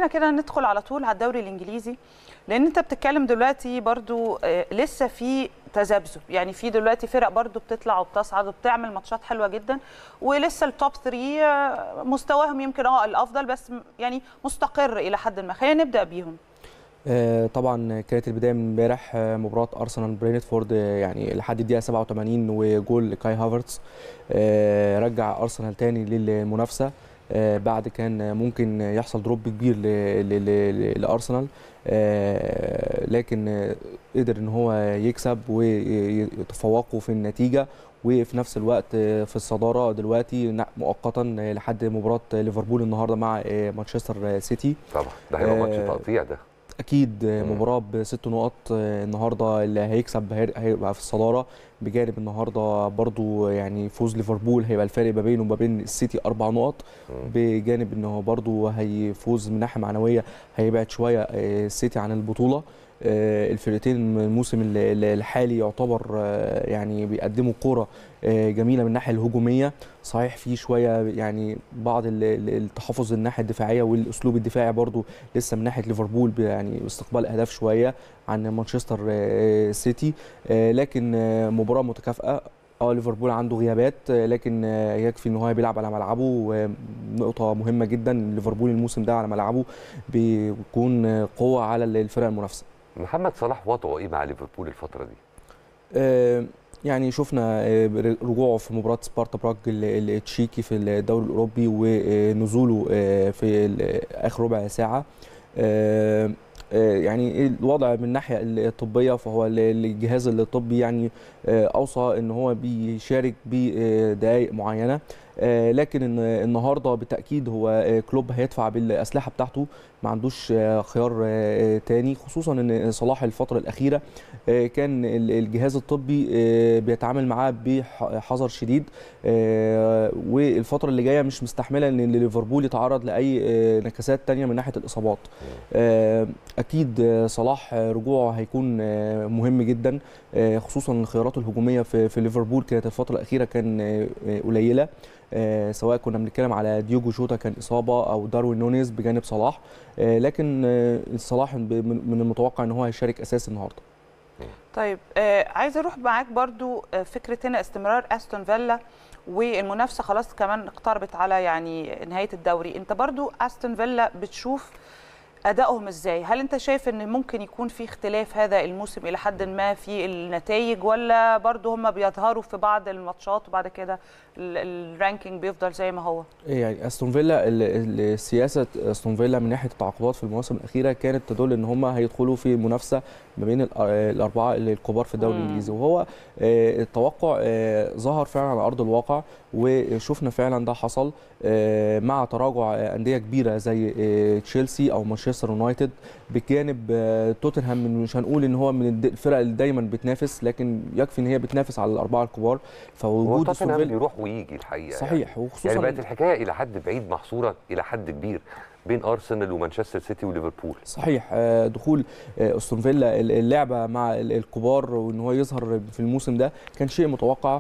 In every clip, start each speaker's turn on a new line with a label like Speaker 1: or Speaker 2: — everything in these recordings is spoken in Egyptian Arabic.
Speaker 1: احنا كده ندخل على طول على الدوري الانجليزي لان انت بتتكلم دلوقتي برضو آه، لسه في تذبذب يعني في دلوقتي فرق برضو بتطلع وبتصعد وبتعمل ماتشات حلوه جدا ولسه التوب 3 مستواهم يمكن اه الافضل بس م- يعني مستقر الى حد ما خلينا نبدا بيهم
Speaker 2: آه، طبعا كانت البدايه من امبارح آه، مباراه ارسنال برينتفورد آه، يعني لحد الدقيقه 87 وجول كاي هافرتز آه، رجع ارسنال تاني للمنافسه آه، بعد كان ممكن يحصل دروب كبير ل- ل- ل- لارسنال آه، لكن آه، قدر ان هو يكسب ويتفوقوا في النتيجه وفي نفس الوقت آه، في الصداره دلوقتي ن- مؤقتا آه، لحد مباراه ليفربول النهارده مع آه، مانشستر سيتي
Speaker 3: طبعا ده هيبقى ماتش
Speaker 2: آه،
Speaker 3: تقطيع ده
Speaker 2: اكيد
Speaker 3: مم.
Speaker 2: مباراه بست نقط آه، النهارده اللي هيكسب هي- هيبقى في الصداره بجانب النهارده برضو يعني فوز ليفربول هيبقى الفارق ما بينه وما بين السيتي اربع نقط
Speaker 3: مم.
Speaker 2: بجانب انه برضو هيفوز من ناحيه معنويه هيبعد شويه آه، السيتي عن البطوله آه، الفرقتين الموسم ال- ال- الحالي يعتبر آه، يعني بيقدموا كوره آه، جميله من الناحيه الهجوميه صحيح في شويه يعني بعض ال- ال- التحفظ الناحيه الدفاعيه والاسلوب الدفاعي برضو لسه من ناحيه ليفربول ب- يعني استقبال اهداف شويه عن مانشستر آه، سيتي آه، لكن آه، مباراه متكافئه اه ليفربول عنده غيابات آه، لكن آه، يكفي ان هو بيلعب على ملعبه ونقطه مهمه جدا ليفربول الموسم ده على ملعبه بيكون آه، قوه على الفرق المنافسه
Speaker 3: محمد صلاح وضعه ايه مع ليفربول الفتره دي
Speaker 2: آه، يعني شفنا آه، رجوعه في مباراة سبارتا براغ ال- التشيكي في الدوري الأوروبي ونزوله آه، في ال- آخر ربع ساعة آه، آه، يعني الوضع من الناحية الطبية فهو ال- الجهاز الطبي يعني آه، أوصى إن هو بيشارك بدقائق معينة آه، لكن إن- النهارده بالتأكيد هو آه، كلوب هيدفع بالأسلحة بتاعته ما عندوش آه، خيار آه، تاني خصوصا إن صلاح الفترة الأخيرة آه، كان ال- الجهاز الطبي آه، بيتعامل معاه بحذر شديد آه، والفترة اللي جاية مش مستحملة ان ليفربول يتعرض لأي آه، نكسات تانية من ناحية الإصابات آه، أكيد آه، صلاح آه، رجوعه هيكون آه، مهم جدا آه، خصوصا الخيارات الهجومية في في ليفربول كانت الفترة الأخيرة كان آه، آه، قليلة آه، سواء كنا بنتكلم على ديوجو جوتا كان إصابة أو داروين نونيز بجانب صلاح آه، لكن آه، صلاح ب- من من المتوقع ان هو هيشارك اساسي النهارده
Speaker 1: طيب آه عايزه اروح معاك برضو آه فكره هنا استمرار استون فيلا والمنافسه خلاص كمان اقتربت على يعني نهايه الدوري انت برضو استون فيلا بتشوف ادائهم ازاي هل انت شايف ان ممكن يكون في اختلاف هذا الموسم الى حد ما في النتائج ولا برضو هم بيظهروا في بعض الماتشات وبعد كده ال- الرانكينج بيفضل زي ما هو
Speaker 2: يعني استون فيلا ال- ال- السياسه استون فيلا من ناحيه التعاقدات في المواسم الاخيره كانت تدل ان هم هيدخلوا في منافسه ما بين ال- الاربعه الكبار في الدوري
Speaker 1: مم.
Speaker 2: الانجليزي وهو آه، التوقع آه، ظهر فعلا على ارض الواقع وشفنا فعلا ده حصل آه، مع تراجع آه، انديه كبيره زي آه، تشيلسي او مانشستر يونايتد بجانب آه، توتنهام من- مش هنقول ان هو من الد- الفرق اللي دايما بتنافس لكن يكفي ان هي بتنافس على الاربعه الكبار
Speaker 3: هو
Speaker 2: فوجود استون
Speaker 3: توتنهام
Speaker 2: فيلا
Speaker 3: بيروح ويجي الحقيقه
Speaker 2: صحيح
Speaker 3: يعني.
Speaker 2: وخصوصا
Speaker 3: يعني بقت الحكايه الى حد بعيد محصوره الى حد كبير بين ارسنال ومانشستر سيتي وليفربول
Speaker 2: صحيح آه، دخول آه، استون فيلا ال- اللعبه مع ال- الكبار وان هو يظهر في الموسم ده كان شيء متوقع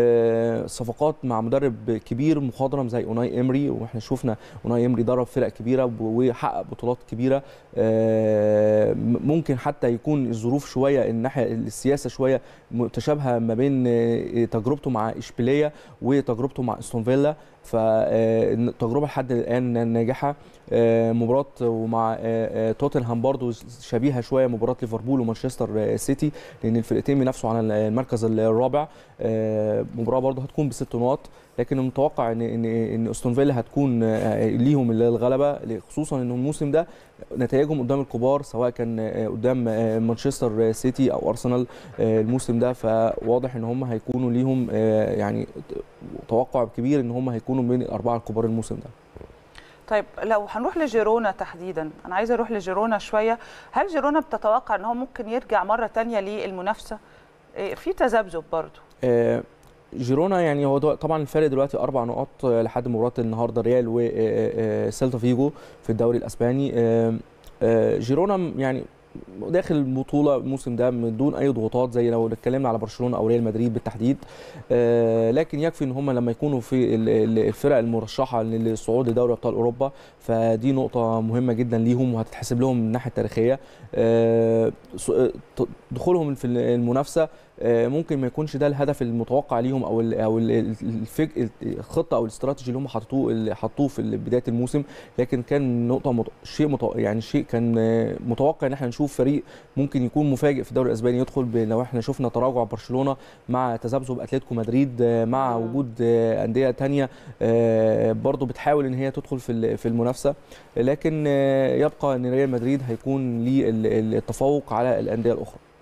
Speaker 2: آه، صفقات مع مدرب كبير مخضرم زي اوناي امري واحنا شفنا اوناي امري درب فرق كبيره ب- وحقق بطولات كبيره آه، م- ممكن حتى يكون الظروف شويه الناحيه السياسه شويه متشابهه ما بين آه، تجربته مع اشبيليه وتجربته مع استون فيلا فالتجربه لحد الان ناجحه آه، مباراه ومع آه، آه، توتنهام برضو شبيهه شويه مباراه ليفربول ومانشستر آه، سيتي لان الفرقتين بينافسوا على المركز الرابع آه، مباراه برضو هتكون بست نقاط لكن المتوقع ان ان ان استون فيلا هتكون آه، ليهم الغلبه خصوصا ان الموسم ده نتائجهم قدام الكبار سواء كان آه، قدام آه، مانشستر سيتي او ارسنال آه، الموسم ده فواضح ان هم هيكونوا ليهم آه، يعني توقع كبير ان هم هيكونوا من الاربعه الكبار الموسم ده
Speaker 1: طيب لو هنروح لجيرونا تحديدا انا عايزه اروح لجيرونا شويه هل جيرونا بتتوقع ان هو ممكن يرجع مره تانية للمنافسه إيه، في تذبذب برضو
Speaker 2: آه، جيرونا يعني هو دو- طبعا الفرق دلوقتي اربع نقاط آه، لحد مباراه النهارده ريال وسيلتا فيجو في الدوري الاسباني آه، آه، جيرونا م- يعني داخل البطوله الموسم ده من دون اي ضغوطات زي لو اتكلمنا على برشلونه او ريال مدريد بالتحديد آه، لكن يكفي ان هم لما يكونوا في ال- ال- الفرق المرشحه للصعود لدوري ابطال اوروبا فدي نقطه مهمه جدا ليهم وهتتحسب لهم من الناحيه التاريخيه آه، س- آه، ت- دخولهم في المنافسه آه، ممكن ما يكونش ده الهدف المتوقع ليهم او ال او ال- الفك الخطه او الاستراتيجي اللي هم حطوه اللي حطوه في بدايه الموسم لكن كان نقطه مت... شيء مت... يعني شيء كان آه، متوقع ان احنا نشوف فريق ممكن يكون مفاجئ في الدوري الاسباني يدخل ب... لو احنا شفنا تراجع برشلونه مع تذبذب اتلتيكو مدريد آه، مع
Speaker 1: مم.
Speaker 2: وجود آه، انديه تانية آه، برضو بتحاول ان هي تدخل في ال- في المنافسه لكن آه، يبقى ان ريال مدريد هيكون ليه ال- ال- التفوق على الانديه الاخرى